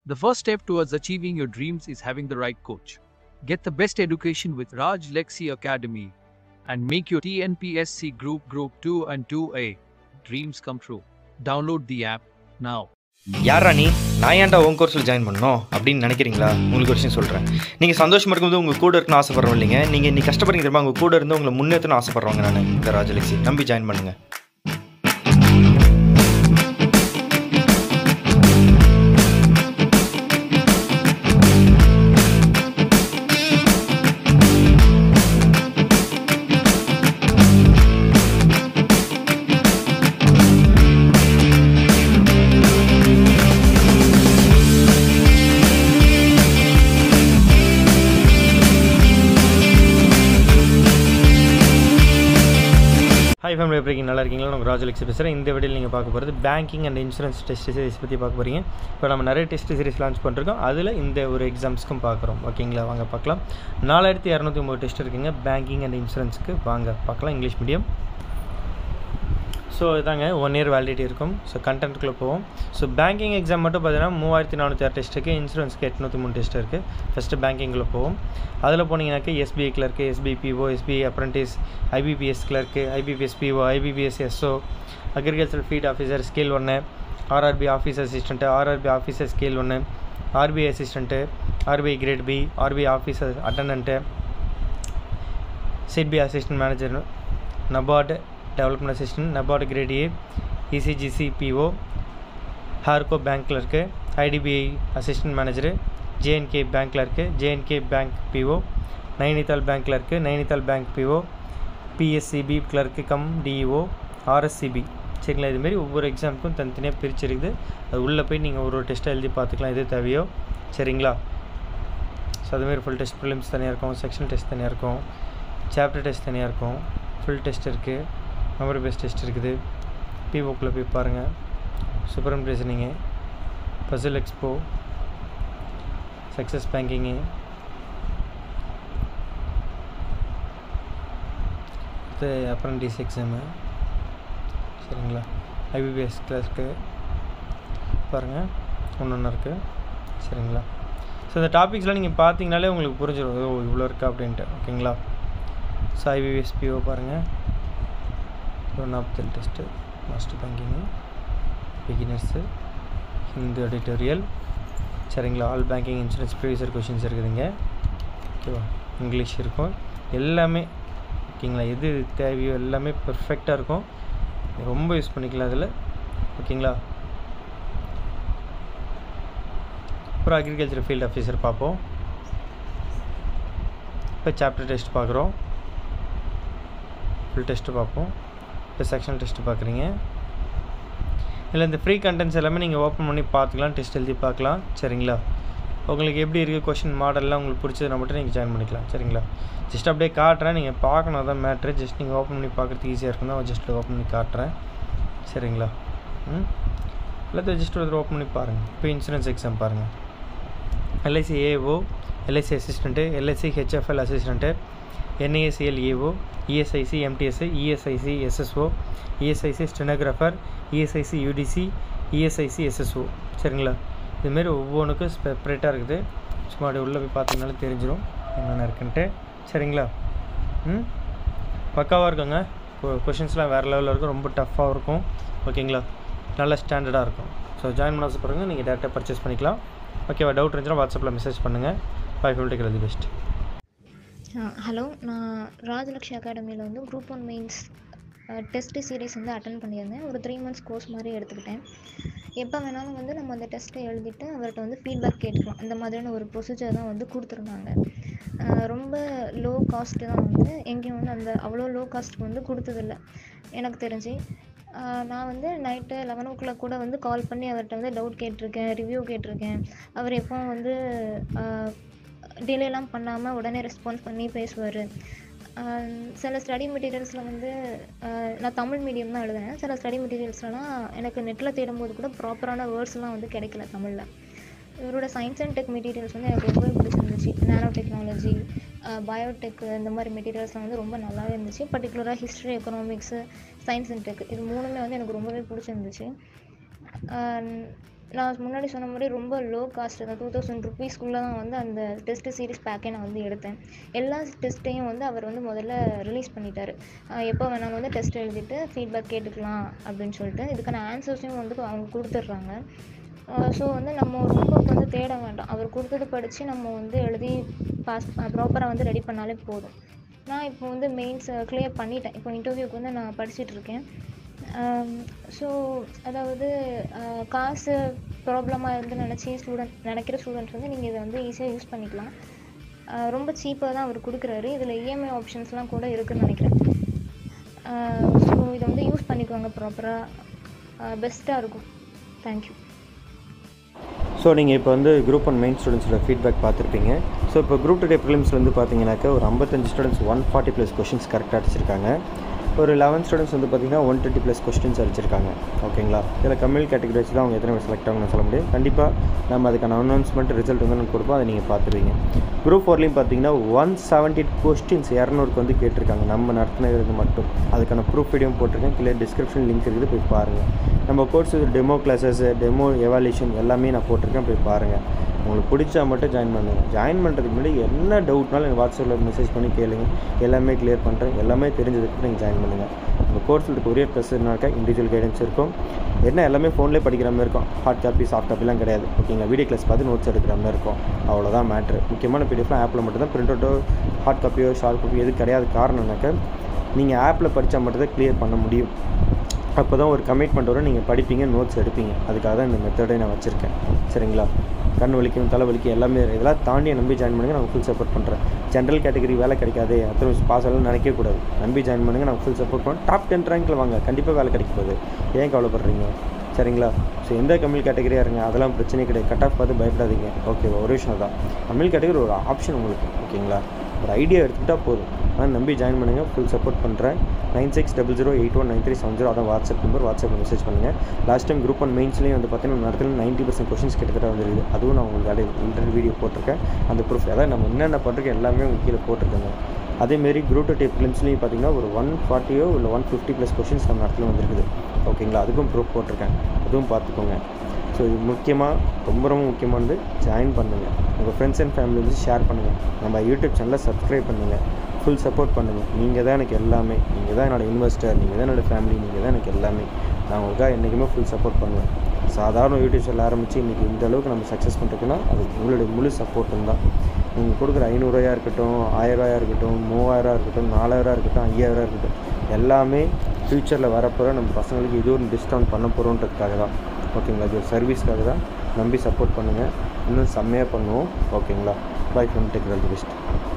The first step towards achieving your dreams is having the right coach. Get the best education with Raj Lexi Academy and make your TNPSC Group Group 2 and 2A dreams come true. Download the app now. யாரா நீ நான் ஏன்டா உன் கோர்ஸில் join பண்ணணும் அப்படின்னு நினைக்கிறீங்களா உங்களுக்கு ஒரு விஷயம் சொல்கிறேன் நீங்கள் சந்தோஷமாக இருக்கும்போது உங்கள் கூட இருக்கணும்னு ஆசைப்படுறோம் இல்லைங்க நீங்கள் இன்னைக்கு கஷ்டப்படுறீங்க தெரியுமா உங்கள் கூட இருந்து உங்களை முன்னேற்றணும் ஆசைப்படுறவங்க நான் இந்த ராஜலட்சி நம்பி ஜாயின் பண்ணுங்கள் ஹாய் ஃபேமிலி எப்படி இருக்கீங்க நல்லா இருக்கீங்களா நம்ம ராஜலட்சி பேசுகிறேன் இந்த வீடியோவில் நீங்கள் பார்க்க போகிறது banking and insurance test series பற்றி பார்க்க போகிறீங்க இப்போ நம்ம நிறைய டெஸ்ட் சீரிஸ் லான்ச் பண்ணிருக்கோம் அதில் இந்த ஒரு எக்ஸாம்ஸ்க்கும் பார்க்குறோம் ஓகேங்களா வாங்க பார்க்கலாம் நாலாயிரத்தி இரநூத்தி ஒம்பது டெஸ்ட் இருக்குங்க பேங்கிங் அண்ட் இன்சூரன்ஸ்க்கு வாங்க பார்க்கலாம் இங்கிலீஷ் மீடியம் ஸோ இதாங்க ஒன் இயர் வேலிடிட்டி இருக்கும் ஸோ கண்டென்ட்குள்ளே போவோம் ஸோ பேங்கிங் எக்ஸாம் மட்டும் பார்த்தீங்கன்னா மூவாயிரத்தி நானூற்றி ஆறு டெஸ்ட் இருக்குது இன்சூரன்ஸ்க்கு எட்நூற்றி மூணு டெஸ்ட் இருக்குது ஃபஸ்ட்டு பேங்கிங்கில் போவோம் அதில் போனீங்கன்னாக்கா SBI clerk SBI PO SBI apprentice IBPS clerk IBPS PO IBPS SO agriculture field officer scale ஒன்று RRB office assistant RRB officer scale ஒன்று RBI assistant RBI grade B RBI officer attendant SIDBI assistant manager NABARD development assistant NABARD grade A ECGC PO ஹார்கோ bank clerk IDBI assistant manager J and K bank clerk J and K bank PO Nainital bank clerk Nainital bank PO PSCB clerk cum DEO ஆர்எஸ்சிபி சரிங்களா இதுமாரி ஒவ்வொரு எக்ஸாமுக்கும் தனித்தனியாக பிரிச்சிருக்குது அது உள்ளே போய் நீங்கள் ஒரு ஒரு டெஸ்ட்டை எழுதி பார்த்துக்கலாம் எது தேவையோ சரிங்களா ஸோ அதுமாரி ஃபுல் டெஸ்ட் ப்ரிலிம்ஸ் தனியாக இருக்கும் செக்ஷன் டெஸ்ட் தனியாக இருக்கும் சாப்டர் டெஸ்ட் தனியாக இருக்கும் ஃபுல் டெஸ்ட் இருக்குது மெமரி பேஸ்ட் டெஸ்ட் இருக்குது பிஓக்குள்ளே போய் பாருங்கள் சூப்பரம் reasoning puzzle expo success banking இது அப்ரண்டிஸ் எக்ஸாமு சரிங்களா ஐபிபிஎஸ் கிளாஸ்க்கு பாருங்கள் ஒன்று ஒன்று இருக்குது சரிங்களா ஸோ இந்த டாபிக்ஸ்லாம் நீங்கள் பார்த்தீங்கனாலே உங்களுக்கு புரிஞ்சிடும் ஓ இவ்வளோ இருக்கா அப்படின்ட்டு ஓகேங்களா ஸோ ஐபிபிஎஸ் பிஓ பாருங்கள் one of the test master banking beginners Hindu editorial சரிங்களா all banking insurance previous year questions இருக்குதுங்க ஓகேவா இங்கிலீஷ் இருக்கும் எல்லாமே ஓகேங்களா எது தேவையோ எல்லாமே பெர்ஃபெக்டாக இருக்கும் ரொம்ப யூஸ் பண்ணிக்கலாம் அதில் ஓகேங்களா அப்புறம் அக்ரிகல்ச்சர் ஃபீல்ட் ஆஃபீஸர் பார்ப்போம் இப்போ சாப்டர் டெஸ்ட் பார்க்குறோம் ஃபுல் டெஸ்ட்டு பார்ப்போம் இப்போ செக்ஷன் டெஸ்ட்டு பார்க்குறீங்க இல்லை இந்த ஃப்ரீ கண்டென்ட்ஸ் எல்லாமே நீங்கள் ஓப்பன் பண்ணி பார்த்துக்கலாம் டெஸ்ட் எழுதி பார்க்கலாம் சரிங்களா உங்களுக்கு எப்படி இருக்குது கொஷின் மாடல்லாம் உங்களுக்கு பிடிச்சதுனா மட்டும் நீங்கள் ஜாயின் பண்ணிக்கலாம் சரிங்களா ஜஸ்ட் அப்படியே காட்டுறேன் நீங்கள் பார்க்கணும் அதான் மேட்ரு ஜஸ்ட் நீங்கள் ஓப்பன் பண்ணி பார்க்குறதுக்கு ஈஸியாக இருக்கும் தான் ஜஸ்ட் ஓப்பன் பண்ணி காட்டுறேன் சரிங்களா ம் எல்லாத்தையும் ஜஸ்ட் ஒரு ஓப்பன் பண்ணி பாருங்கள் இப்போ இன்சூரன்ஸ் எக்ஸாம் பாருங்கள் LIC AO LIC assistant LIC HFL assistant NASCL AO ESIC MTS ESIC SSO ESIC stenographer ESIC UDC ESIC SSO சரிங்களா இதுமாரி ஒவ்வொன்றுக்கும் செப்பரேட்டாக இருக்குது சும்மா அப்படி உள்ளே போய் பார்த்தீங்கனாலே தெரிஞ்சிடும் என்னென்ன இருக்குன்ட்டு சரிங்களா ம் பக்காவாக இருக்குங்க கொஷின்ஸ்லாம் வேறு லெவலில் இருக்கும் ரொம்ப டஃப்பாக இருக்கும் ஓகேங்களா நல்ல ஸ்டாண்டர்டாக இருக்கும் ஸோ ஜாயின் பண்ண ஆசைப்படுறவங்க நீங்கள் டேரெக்டாக பர்ச்சேஸ் பண்ணிக்கலாம் ஓகேவா டவுட் இருந்துச்சுன்னா வாட்ஸ்அப்பில் மெசேஜ் பண்ணுங்கள் five fifty kilo best hello நான் ராஜலக்ஷி அகாடமியில் வந்து group one mains test series வந்து அட்டன் பண்ணியிருந்தேன் ஒரு த்ரீ மந்த்ஸ் கோர்ஸ் மாதிரி எடுத்துக்கிட்டேன் எப்போ வேணாலும் வந்து நம்ம அந்த டெஸ்ட்டை எழுதிட்டு அவர்கிட்ட வந்து ஃபீட்பேக் கேட்டுக்கலாம் அந்த மாதிரியான ஒரு ப்ரொசீஜர் தான் வந்து கொடுத்துருந்தாங்க ரொம்ப லோ காஸ்ட்டு தான் வந்து எங்கேயும் வந்து அந்த அவ்வளோ லோ காஸ்ட்டுக்கு வந்து கொடுத்ததில்ல எனக்கு தெரிஞ்சு நான் வந்து நைட்டு லெவன் ஓ கிளாக் கூட வந்து கால் பண்ணி அவர்கிட்ட வந்து டவுட் கேட்டிருக்கேன் ரிவ்யூ கேட்டிருக்கேன் அவர் எப்போ வந்து டிலேலாம் பண்ணாமல் உடனே ரெஸ்பான்ஸ் பண்ணி பேசுவார் சில ஸ்டடி மெட்டீரியல்ஸில் வந்து நான் தமிழ் மீடியம் தான் எழுதுனேன் சில ஸ்டடி மெட்டீரியல்ஸ்லாம் எனக்கு நெட்டில் தேடும்போது கூட ப்ராப்பரான வேர்ட்ஸ்லாம் வந்து கிடைக்கல தமிழில் இவரோட சயின்ஸ் அண்ட் டெக் மெட்டீரியல்ஸ் வந்து எனக்கு ரொம்பவே பிடிச்சிருந்துச்சு நேனோ டெக்னாலஜி பயோடெக் இந்த மாதிரி மெட்டீரியல்ஸ்லாம் வந்து ரொம்ப நல்லாவே இருந்துச்சு பர்டிகுலராக history economics science and tech இது மூணுமே வந்து எனக்கு ரொம்பவே பிடிச்சிருந்துச்சு நான் முன்னாடி சொன்ன மாதிரி ரொம்ப லோ காஸ்ட் தான் டூ தௌசண்ட் ருபீஸ்க்குள்ளே தான் வந்து அந்த டெஸ்ட் சீரிஸ் பேக்கே நான் வந்து எடுத்தேன் எல்லா டெஸ்ட்டையும் வந்து அவர் வந்து முதல்ல ரிலீஸ் பண்ணிட்டாரு ஆஹ் எப்போ வேணாலும் வந்து டெஸ்ட் எழுதிட்டு ஃபீட்பேக் கேட்டுக்கலாம் அப்படின்னு சொல்லிட்டு இதுக்கான ஆன்சர்ஸையும் வந்து அவங்க கொடுத்துட்றாங்க ஸோ வந்து நம்ம ரொம்ப வந்து தேட வேண்டாம் அவர் கொடுத்தது படித்து நம்ம வந்து எழுதி பாஸ் ப்ராப்பராக வந்து ரெடி பண்ணாலே போதும் நான் இப்போ வந்து மெயின்ஸ் கிளியர் பண்ணிட்டேன் இப்போ இன்டர்வியூக்கு வந்து நான் படிச்சுட்டு இருக்கேன் ஸோ அதாவது ஆஹ் காசு ப்ராப்ளமாக இருந்து நினச்சி ஸ்டூடெண்ட் நினைக்கிற ஸ்டூடெண்ட்ஸ் வந்து நீங்கள் இதை வந்து ஈஸியாக யூஸ் பண்ணிக்கலாம் ஆஹ் ரொம்ப சீப்பாக தான் அவர் கொடுக்குறாரு இதில் இஎம்ஐ ஆப்ஷன்ஸ்லாம் கூட இருக்குதுன்னு நினைக்கிறேன் ஸோ இதை வந்து யூஸ் பண்ணிக்கோங்க ப்ராப்பராக பெஸ்ட்டாக இருக்கும் தேங்க்யூ ஸோ நீங்கள் இப்போ வந்து குரூப் ஒன் மெயின் ஸ்டூடெண்ட்ஸோட ஃபீட்பேக் பார்த்துருப்பீங்க ஸோ இப்போ குரூப் டூ டே ப்ரிலிம்ஸில் வந்து பார்த்தீங்கன்னாக்கா ஒரு ஐம்பத்தஞ்சு students one forty plus questions கரெக்டாக அடிச்சிருக்காங்க ஒரு லெவன் ஸ்டூடெண்ட்ஸ் வந்து பார்த்தீங்கன்னா ஒன் டுவெண்ட்டி ப்ளஸ் கொஸ்டின்ஸ் அடிச்சிருக்காங்க ஓகேங்களா இதில் கம்மில் கேட்டகரி வச்சு தான் அவங்க எத்தனை பேர் செலக்ட் ஆகணும்னு சொல்ல முடியும் கண்டிப்பாக நம்ம அதுக்கான அனௌன்ஸ்மெண்ட் ரிசல்ட் வந்து நம்ம கொடுப்போம் அதை நீங்கள் பார்த்துருவீங்க குரூப் ஃபோர்லேயும் பார்த்தீங்கன்னா ஒன் செவன்ட்டி கொஸ்டின்ஸ் இரநூறுக்கு வந்து கேட்டிருக்காங்க நம்ம நடத்தினது மட்டும் அதுக்கான ப்ரூஃப் வீடியோ போட்டிருக்கேன் கீழே டிஸ்கிரிப்ஷன் லிங்க் இருக்குது போய் பாருங்கள் நம்ம course demo classes demo evaluation எல்லாமே நான் போட்டிருக்கேன் போய் பாருங்கள் உங்களுக்கு பிடிச்சா மட்டும் ஜாயின் பண்ணுங்கள் ஜாயின் பண்ணுறதுக்கு முன்னாடி என்ன டவுட்னாலும் எனக்கு வாட்ஸ்அப்பில் மெசேஜ் பண்ணி கேளுங்க எல்லாமே கிளியர் பண்ணுறேன் எல்லாமே தெரிஞ்சதுக்கு நீங்கள் ஜாயின் பண்ணுங்கள் உங்கள் கோர்ஸில் இருக்க ஒரே ப்ளஸ் என்னக்கா இண்டிவிஜுவல் கைடன்ஸ் இருக்கும் என்ன எல்லாமே ஃபோன்லேயே படிக்கிற மாதிரி இருக்கும் ஹார்ட் காப்பி சாஃப்ட் காப்பிலாம் கிடையாது ஓகேங்களா வீடியோ கிளாஸ் பார்த்து நோட்ஸ் எடுக்கிற மாதிரி இருக்கும் அவ்வளோதான் மேட்ரு முக்கியமான பிடிஎஃப்லாம் ஆப்பில் மட்டும் தான் பிரிண்ட் அவுட்டோ ஹார்ட் காப்பியோ ஷார்ட் காப்பி எது கிடையாது காரணம்னாக்க நீங்கள் ஆப்பில் படித்தா மட்டும் தான் கிளியர் பண்ண முடியும் அப்போ தான் ஒரு கமிட்மெண்ட் வரும் நீங்கள் படிப்பீங்க நோட்ஸ் எடுப்பீங்க அதுக்காக தான் இந்த மெத்தடை நான் வச்சுருக்கேன் சரிங்களா கண் வலிக்கும் தலை வலிக்கும் எல்லாமே இதெல்லாம் தாண்டி நம்பி ஜாயின் பண்ணுங்க நான் ஃபுல் சப்போர்ட் பண்ணுறேன் ஜென்ரல் கேட்டகரி வேலை கிடைக்காது அத்தனை பாஸ் ஆகலாம் நினைக்கவே கூடாது நம்பி ஜாயின் பண்ணுங்க நான் ஃபுல் சப்போர்ட் பண்ணுறேன் டாப் டென் ரேங்க்கில் வாங்க கண்டிப்பாக வேலை கிடைக்க போகுது ஏன் கவலைப்படுறீங்க சரிங்களா ஸோ எந்த கம்மில் கேட்டகரியாக இருங்க அதெல்லாம் பிரச்சனை கிடையாது கட் ஆஃப் பார்த்து பயப்படாதீங்க ஓகே ஒரு விஷயம் தான் கம்மில் கேட்டகரி ஒரு ஆப்ஷன் உங்களுக்கு ஓகேங்களா ஒரு ஐடியா எடுத்துக்கிட்டால் போதும் ஆனால் நம்பி ஜாயின் பண்ணுங்கள் ஃபுல் சப்போர்ட் பண்ணுறேன் nine six double zero eight one nine three seven zero அதான் வாட்ஸ்அப் நம்பர் வாட்ஸ்அப்பில் மெசேஜ் பண்ணுங்கள் லாஸ்ட் டைம் குரூப் ஒன் மெயின்ஸ்லேயும் வந்து பார்த்தீங்கன்னா நடத்துல நைன்ட்டி பர்சன்ட் கொஷின்ஸ் கிட்டத்தட்ட வந்துருக்குது அதுவும் நான் உங்களுக்கு வேலை இன்டர்வியூ வீடியோ போட்டிருக்கேன் அந்த ப்ரூஃப் அதாவது நம்ம என்னென்ன பண்ணுறோம் எல்லாமே உங்களுக்கு கீழே போட்டிருக்கேங்க அதேமாரி குரூப் டூ டே ஃபிலிம்ஸ்லேயும் பார்த்தீங்கன்னா ஒரு ஒன் ஃபார்ட்டியோ இல்லை ஒன் ஃபிஃப்டி ப்ளஸ் கொஷின்ஸ் நம்ம இடத்துல வந்துருக்குது ஓகேங்களா அதுக்கும் ப்ரூஃப் போட்டிருக்கேன் அதுவும் பார்த்துக்கோங்க ஸோ இது முக்கியமாக ரொம்ப ரொம்ப முக்கியமானது ஜாயின் பண்ணுங்கள் உங்கள் ஃப்ரெண்ட்ஸ் அண்ட் ஃபேமிலி வந்து ஷேர் பண்ணுங்கள் நம்ம யூடியூப் சேனலை சப்ஸ்கிரைப் பண்ணுங்கள் ஃபுல் சப்போர்ட் பண்ணுங்கள் நீங்கள் தான் எனக்கு எல்லாமே நீங்கள் தான் என்னோடய இன்வெஸ்டர் நீங்கள் தான் என்னோடய ஃபேமிலி நீங்கள் தான் எனக்கு எல்லாமே நான் உங்களுக்காக என்றைக்குமே ஃபுல் சப்போர்ட் பண்ணுவேன் சாதாரண யூடியூப் சேனல் ஆரம்பித்து இன்றைக்கி இந்த அளவுக்கு நம்ம சக்ஸஸ் பண்ணுறதுக்குன்னா அது உங்களுடைய முழு சப்போர்ட்டும் தான் நீங்கள் கொடுக்குற ஐநூறுரூவாயா இருக்கட்டும் ஆயிரரூவாயா இருக்கட்டும் மூவாயிரரூவா இருக்கட்டும் நாலாயிரரூவா இருக்கட்டும் ஐயாயிரரூவா இருக்கட்டும் எல்லாமே ஃப்யூச்சரில் வரப்போகிற நம்ம பசங்களுக்கு இது ஒரு டிஸ்கவுண்ட் பண்ண போகிறோன்றதுக்காக தான் ஓகேங்களா இது ஒரு சர்வீஸ்க்காக தான் நம்பி சப்போர்ட் பண்ணுங்கள் இன்னும் செம்மையாக பண்ணுவோம் ஓகேங்களா பாய் ஃப்ரம் டெக் பெஸ்ட்